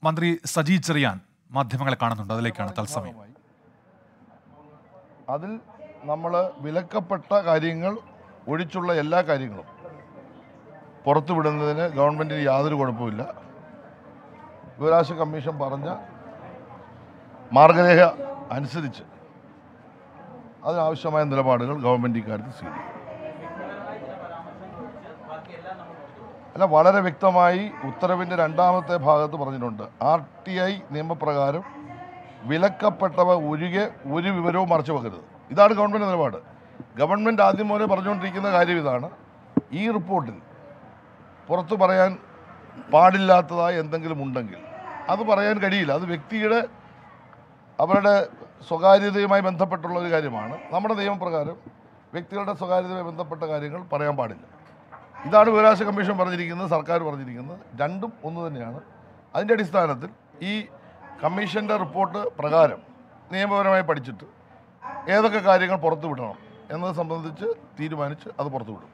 മന്ത്രി സജി ചെറിയാൻ മാധ്യമങ്ങളെ കാണുന്നുണ്ട് അതിലേക്കാണ് തത്സമയം അതിൽ നമ്മൾ വിലക്കപ്പെട്ട കാര്യങ്ങൾ ഒഴിച്ചുള്ള എല്ലാ കാര്യങ്ങളും പുറത്തുവിടുന്നതിന് ഗവൺമെൻറ്റിന് യാതൊരു കുഴപ്പമില്ല വിവരാശ കമ്മീഷൻ പറഞ്ഞ മാർഗരേഖ അനുസരിച്ച് അതിനാവശ്യമായ നിലപാടുകൾ ഗവൺമെൻറ് ഇക്കാര്യത്തിൽ സ്വീകരിക്കും അല്ല വളരെ വ്യക്തമായി ഉത്തരവിൻ്റെ രണ്ടാമത്തെ ഭാഗത്ത് പറഞ്ഞിട്ടുണ്ട് ആർ ടി ഐ നിയമപ്രകാരം വിലക്കപ്പെട്ടവ ഒഴികെ ഒരു വിവരവും മറച്ചു വെക്കരുത് ഇതാണ് ഗവൺമെൻറ് നിലപാട് ഗവൺമെൻറ് ആദ്യം മുതലേ പറഞ്ഞുകൊണ്ടിരിക്കുന്ന കാര്യം ഇതാണ് ഈ റിപ്പോർട്ടിൽ പുറത്തു പറയാൻ പാടില്ലാത്തതായി എന്തെങ്കിലും ഉണ്ടെങ്കിൽ അത് പറയാൻ കഴിയില്ല അത് വ്യക്തിയുടെ അവരുടെ സ്വകാര്യതയുമായി ബന്ധപ്പെട്ടുള്ള ഒരു കാര്യമാണ് നമ്മുടെ നിയമപ്രകാരം വ്യക്തികളുടെ സ്വകാര്യതയുമായി ബന്ധപ്പെട്ട കാര്യങ്ങൾ പറയാൻ പാടില്ല ഇതാണ് വിവരാശ കമ്മീഷൻ പറഞ്ഞിരിക്കുന്നത് സർക്കാർ പറഞ്ഞിരിക്കുന്നത് രണ്ടും ഒന്ന് തന്നെയാണ് അതിൻ്റെ അടിസ്ഥാനത്തിൽ ഈ കമ്മീഷൻ്റെ റിപ്പോർട്ട് പ്രകാരം നിയമപരമായി പഠിച്ചിട്ട് ഏതൊക്കെ കാര്യങ്ങൾ പുറത്തു വിടണം എന്നത് സംബന്ധിച്ച് തീരുമാനിച്ച് അത് പുറത്തു വിടും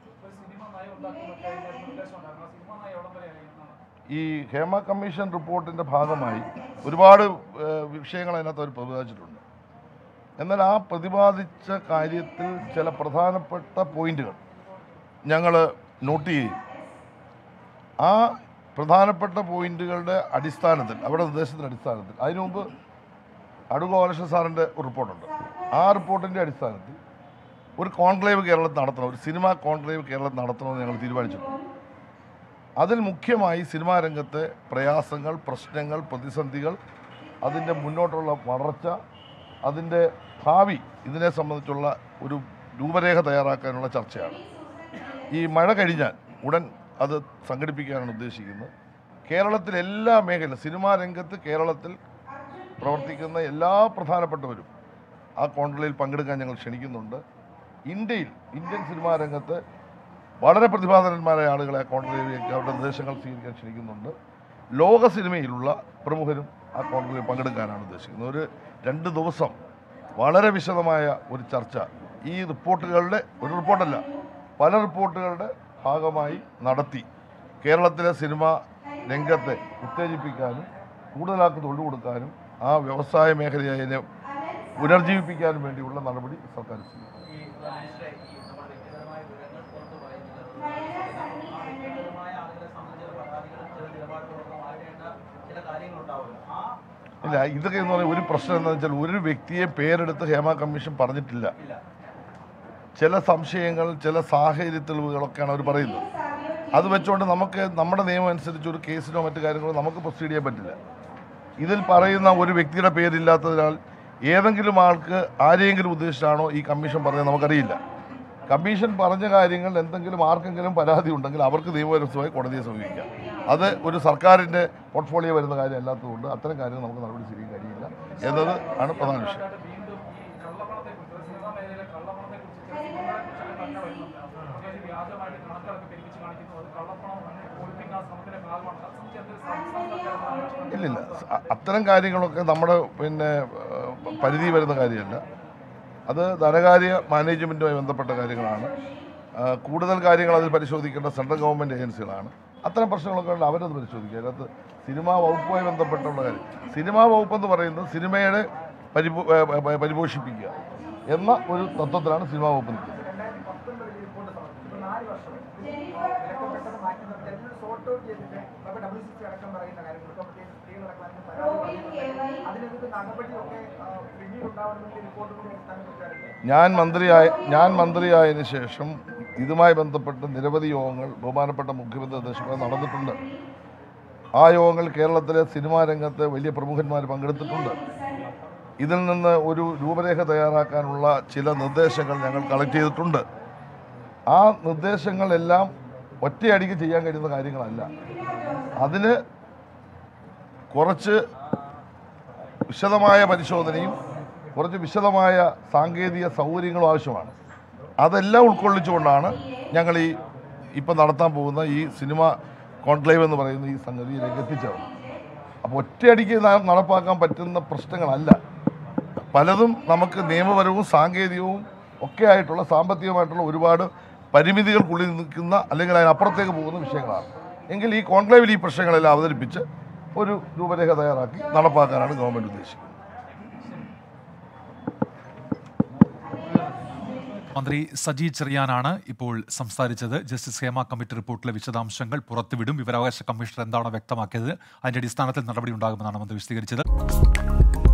ഈ ഹേമ കമ്മീഷൻ റിപ്പോർട്ടിൻ്റെ ഭാഗമായി ഒരുപാട് ഏഹ്, വിഷയങ്ങൾ അതിനകത്ത് അവർ പ്രതിപാദിച്ചിട്ടുണ്ട് എന്നാൽ ആ പ്രതിപാദിച്ച കാര്യത്തിൽ ചില പ്രധാനപ്പെട്ട പോയിന്റുകൾ ഞങ്ങൾ നോട്ട് ചെയ്യും ആ പ്രധാനപ്പെട്ട പോയിന്റുകളുടെ അടിസ്ഥാനത്തിൽ അവരുടെ നിർദ്ദേശത്തിൻ്റെ അടിസ്ഥാനത്തിൽ അതിനു മുമ്പ് അടൂർ ഗോപാലകൃഷ്ണൻ സാറിൻ്റെ ഒരു റിപ്പോർട്ടുണ്ട് ആ റിപ്പോർട്ടിൻ്റെ അടിസ്ഥാനത്തിൽ ഒരു കോൺക്ലേവ് കേരളത്തിൽ നടത്തണം ഒരു സിനിമ കോൺക്ലേവ് കേരളത്തിൽ നടത്തണമെന്ന് ഞങ്ങൾ തീരുമാനിച്ചിട്ടുണ്ട് അതിൽ മുഖ്യമായി സിനിമാ രംഗത്തെ പ്രയാസങ്ങൾ പ്രശ്നങ്ങൾ പ്രതിസന്ധികൾ അതിൻ്റെ മുന്നോട്ടുള്ള വളർച്ച അതിൻ്റെ ഭാവി ഇതിനെ സംബന്ധിച്ചുള്ള ഒരു രൂപരേഖ തയ്യാറാക്കാനുള്ള ചർച്ചയാണ് ഈ മഴ കഴിഞ്ഞാൽ ഉടൻ അത് സംഘടിപ്പിക്കാനാണ് ഉദ്ദേശിക്കുന്നത് കേരളത്തിൽ എല്ലാ മേഖല സിനിമാ രംഗത്ത് കേരളത്തിൽ പ്രവർത്തിക്കുന്ന എല്ലാ പ്രധാനപ്പെട്ടവരും ആ കോൺക്ലേവിൽ പങ്കെടുക്കാൻ ഞങ്ങൾ ക്ഷണിക്കുന്നുണ്ട് ഇന്ത്യയിൽ ഇന്ത്യൻ സിനിമാ രംഗത്ത് വളരെ പ്രതിഭാധനന്മാരായ ആളുകളെ കോൺക്ലേവിലേക്ക് അവരുടെ നിർദ്ദേശങ്ങൾ സ്വീകരിക്കാൻ ക്ഷണിക്കുന്നുണ്ട് ലോക സിനിമയിലുള്ള പ്രമുഖരും ആ കോൺക്ലേവിൽ പങ്കെടുക്കാനാണ് ഉദ്ദേശിക്കുന്നത് ഒരു രണ്ട് ദിവസം വളരെ വിശദമായ ഒരു ചർച്ച ഈ റിപ്പോർട്ടുകളുടെ ഒരു റിപ്പോർട്ടല്ല പല റിപ്പോർട്ടുകളുടെ ഭാഗമായി നടത്തി കേരളത്തിലെ സിനിമ രംഗത്തെ ഉത്തേജിപ്പിക്കാനും കൂടുതലാൾക്ക് തൊഴിൽ കൊടുക്കാനും ആ വ്യവസായ മേഖലയെ അതിനെ പുനർജീവിപ്പിക്കാനും വേണ്ടിയുള്ള നടപടി സർക്കാർ സ്വീകരിക്കും ഇല്ല ഇതൊക്കെ എന്ന് പറഞ്ഞാൽ ഒരു പ്രശ്നം എന്താണെന്ന് വെച്ചാൽ ഒരു വ്യക്തിയെ പേരെടുത്ത് ഹേമ കമ്മീഷൻ പറഞ്ഞിട്ടില്ല ചില സംശയങ്ങൾ ചില സാഹചര്യ തെളിവുകളൊക്കെയാണ് അവർ പറയുന്നത് അത് വെച്ചുകൊണ്ട് നമുക്ക് നമ്മുടെ നിയമം അനുസരിച്ച് ഒരു കേസിനോ മറ്റു കാര്യങ്ങളോ നമുക്ക് പ്രൊസീഡ് ചെയ്യാൻ പറ്റില്ല ഇതിൽ പറയുന്ന ഒരു വ്യക്തിയുടെ പേരില്ലാത്തതിനാൽ ഏതെങ്കിലും ആൾക്ക് ആരെയെങ്കിലും ഉദ്ദേശിച്ചാണോ ഈ കമ്മീഷൻ പറഞ്ഞത് നമുക്കറിയില്ല കമ്മീഷൻ പറഞ്ഞ കാര്യങ്ങൾ എന്തെങ്കിലും ആർക്കെങ്കിലും പരാതി ഉണ്ടെങ്കിൽ അവർക്ക് നിയമപരമായി കോടതിയെ സമീപിക്കാം അത് ഒരു സർക്കാരിൻ്റെ പോർട്ട്ഫോളിയോ വരുന്ന കാര്യം അല്ലാത്തതുകൊണ്ട് അത്തരം കാര്യങ്ങൾ നമുക്ക് നടപടി സ്വീകരിക്കാൻ കഴിയില്ല എന്നത് ആണ് പ്രധാന വിഷയം ഇല്ലില്ല അ- അത്തരം കാര്യങ്ങളൊക്കെ നമ്മുടെ പിന്നെ ഏഹ്, പരിധി വരുന്ന കാര്യമല്ല അത് ധനകാര്യ മാനേജ്മെൻറ്റുമായി ബന്ധപ്പെട്ട കാര്യങ്ങളാണ് ആ, കൂടുതൽ കാര്യങ്ങൾ അതിൽ പരിശോധിക്കേണ്ട സെൻട്രൽ ഗവൺമെൻറ് ഏജൻസികളാണ് അത്തരം പ്രശ്നങ്ങളൊക്കെ ഉണ്ട് അവരത് പരിശോധിക്കുക അതിനകത്ത് സിനിമാ വകുപ്പുമായി ബന്ധപ്പെട്ടുള്ള കാര്യം സിനിമാ വകുപ്പ് എന്ന് പറയുന്നത് സിനിമയുടെ പരിപോ ഏ, പ- പരിപോഷിപ്പിക്കുക എന്ന ഒരു തത്വത്തിലാണ് സിനിമാ വകുപ്പ് നിൽക്കുന്നത് ഞാൻ മന്ത്രിയായ ഞാൻ മന്ത്രിയായതിനു ശേഷം ഇതുമായി ബന്ധപ്പെട്ട് നിരവധി യോഗങ്ങൾ ബഹുമാനപ്പെട്ട മുഖ്യമന്ത്രി നിർദ്ദേശപ്രകാരം നടന്നിട്ടുണ്ട് ആ യോഗങ്ങൾ കേരളത്തിലെ സിനിമാ രംഗത്തെ വലിയ പ്രമുഖന്മാർ പങ്കെടുത്തിട്ടുണ്ട് ഇതിൽ നിന്ന് ഒരു രൂപരേഖ തയ്യാറാക്കാനുള്ള ചില നിർദ്ദേശങ്ങൾ ഞങ്ങൾ കളക്ട് ചെയ്തിട്ടുണ്ട് ആ നിർദ്ദേശങ്ങളെല്ലാം ഒറ്റയടിക്ക് ചെയ്യാൻ കഴിയുന്ന കാര്യങ്ങളല്ല അതിന് കുറച്ച് വിശദമായ പരിശോധനയും കുറച്ച് വിശദമായ സാങ്കേതിക സൗകര്യങ്ങളും ആവശ്യമാണ് അതെല്ലാം ഉൾക്കൊള്ളിച്ചുകൊണ്ടാണ് ഞങ്ങൾ ഈ ഇപ്പം നടത്താൻ പോകുന്ന ഈ സിനിമ കോൺക്ലേവ് എന്ന് പറയുന്ന ഈ സംഗതിയിലേക്ക് എത്തിച്ചേർന്നത് അപ്പോൾ ഒറ്റയടിക്ക് ന- നടപ്പാക്കാൻ പറ്റുന്ന പ്രശ്നങ്ങളല്ല പലതും നമുക്ക് നിയമപരവും സാങ്കേതികവും ഒക്കെ ആയിട്ടുള്ള സാമ്പത്തികമായിട്ടുള്ള ഒരുപാട് പരിമിതികൾക്കുള്ളിൽ നിൽക്കുന്ന അല്ലെങ്കിൽ അതിനപ്പുറത്തേക്ക് പോകുന്ന വിഷയങ്ങളാണ് എങ്കിൽ ഈ കോൺക്ലേവിൽ ഈ പ്രശ്നങ്ങളെല്ലാം അവതരിപ്പിച്ച് ഒരു രൂപരേഖ തയ്യാറാക്കി നടപ്പാക്കാനാണ് ഗവൺമെൻറ് ഉദ്ദേശിക്കുന്നത് മന്ത്രി സജി ചെറിയാനാണ് ഇപ്പോൾ സംസാരിച്ചത് ജസ്റ്റിസ് ഹേമ കമ്മിറ്റി റിപ്പോർട്ടിലെ വിശദാംശങ്ങൾ പുറത്തുവിടും വിവരാവകാശ കമ്മീഷണർ എന്താണോ വ്യക്തമാക്കിയത് അതിന്റെ അടിസ്ഥാനത്തിൽ നടപടി ഉണ്ടാകുമെന്നാണ് മന്ത്രി വിശദീകരിച്ചത്